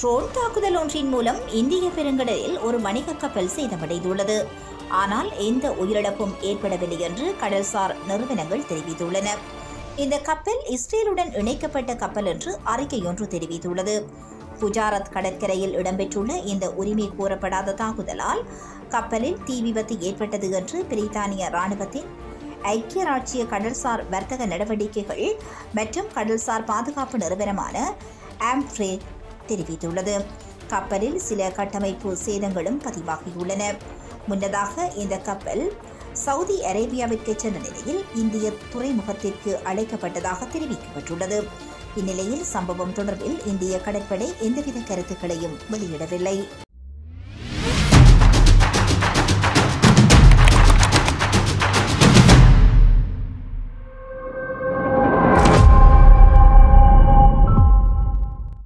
drone தாக்குதல் ஒன்றின் மூலம் இந்திய பெருங்கடலில் ஒரு வணிக கப்பல் சேதமடைந்துள்ளது ஆனால் எந்த உயிரிழப்பும் ஏற்படவில்லை என்று கடல்சார் நிறுவனங்கள் தெரிவித்துள்ளன இந்த கப்பல் இஸ்ரேலுடன் இணைக்கப்பட்ட கப்பல் என்று அறிக்கையொன்று தெரிவித்துள்ளது குஜராத் கடற்கரையில் இடம்பெற்றுள்ள இந்த உரிமை கோரப்படாத தாக்குதலால் கப்பலில் தீ விபத்து ஏற்பட்டது என்று பிரித்தானிய ராணுவத்தின் ஐக்கிய ராச்சிய கடல்சார் வர்த்தக நடவடிக்கைகள் மற்றும் கடல்சார் பாதுகாப்பு நிறுவனமான ஆம்ஃப்ரே தெரிவித்துள்ளது கப்பலில் சில கட்டமைப்பு சேதங்களும் பதிவாகியுள்ளன முன்னதாக இந்த கப்பல் சவுதி அரேபியாவிற்கு சென்ற நிலையில் இந்திய துறைமுகத்திற்கு அழைக்கப்பட்டதாக தெரிவிக்கப்பட்டுள்ளது இந்நிலையில் சம்பவம் தொடர்பில் இந்திய கடற்படை எந்தவித கருத்துக்களையும் வெளியிடவில்லை